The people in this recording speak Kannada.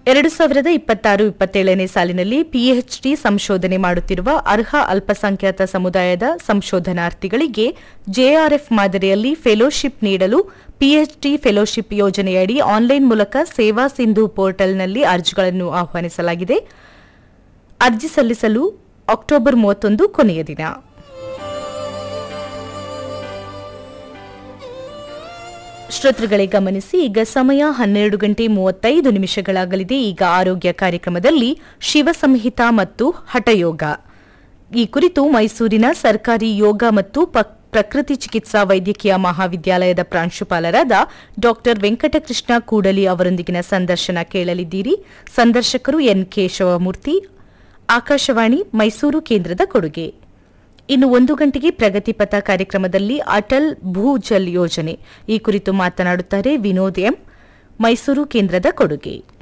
ಎರಡು ಸಾವಿರದ ಇಪ್ಪತ್ತಾರು ಇಪ್ಪತ್ತೇಳನೇ ಸಾಲಿನಲ್ಲಿ ಪಿಎಚ್ಡಿ ಸಂಶೋಧನೆ ಮಾಡುತ್ತಿರುವ ಅರ್ಹ ಅಲ್ಪಸಂಖ್ಯಾತ ಸಮುದಾಯದ ಸಂಶೋಧನಾರ್ಥಿಗಳಿಗೆ ಜೆಆರ್ಎಫ್ ಮಾದರಿಯಲ್ಲಿ ಫೆಲೋಶಿಪ್ ನೀಡಲು ಪಿಎಚ್ಡಿ ಫೆಲೋಶಿಪ್ ಯೋಜನೆಯಡಿ ಆನ್ಲೈನ್ ಮೂಲಕ ಸೇವಾ ಸಿಂಧು ಪೋರ್ಟಲ್ನಲ್ಲಿ ಅರ್ಜಿಗಳನ್ನು ಆಹ್ವಾನಿಸಲಾಗಿದೆ ಅರ್ಜಿ ಸಲ್ಲಿಸಲು ಅಕ್ಟೋಬರ್ ಮೂವತ್ತೊಂದು ಕೊನೆಯ ದಿನ ಶ್ರೋತೃಗಳೇ ಗಮನಿಸಿ ಈಗ ಸಮಯ ಹನ್ನೆರಡು ಗಂಟೆ ಮೂವತ್ತೈದು ನಿಮಿಷಗಳಾಗಲಿದೆ ಈಗ ಆರೋಗ್ಯ ಕಾರ್ಯಕ್ರಮದಲ್ಲಿ ಶಿವಸಂಹಿತ ಮತ್ತು ಹಠಯೋಗ ಈ ಕುರಿತು ಮೈಸೂರಿನ ಸರ್ಕಾರಿ ಯೋಗ ಮತ್ತು ಪ- ಪ್ರಕೃತಿ ಚಿಕಿತ್ಸಾ ವೈದ್ಯಕೀಯ ಮಹಾವಿದ್ಯಾಲಯದ ಪ್ರಾಂಶುಪಾಲರಾದ ಡಾಕ್ಟರ್ ವೆಂಕಟಕೃಷ್ಣ ಕೂಡಲಿ ಅವರೊಂದಿಗಿನ ಸಂದರ್ಶನ ಕೇಳಲಿದ್ದೀರಿ ಸಂದರ್ಶಕರು ಎನ್ ಕೇಶವಮೂರ್ತಿ ಆಕಾಶವಾಣಿ ಮೈಸೂರು ಕೇಂದ್ರದ ಕೊಡುಗೆ ಇನ್ನು ಒಂದು ಗಂಟೆಗೆ ಪ್ರಗತಿಪಥ ಕಾರ್ಯಕ್ರಮದಲ್ಲಿ ಅಟಲ್ ಭೂಜಲ್ ಯೋಜನೆ ಈ ಕುರಿತು ಮಾತನಾಡುತ್ತಾರೆ ವಿನೋದ್ ಎಂ ಮೈಸೂರು ಕೇಂದ್ರದ ಕೊಡುಗೆ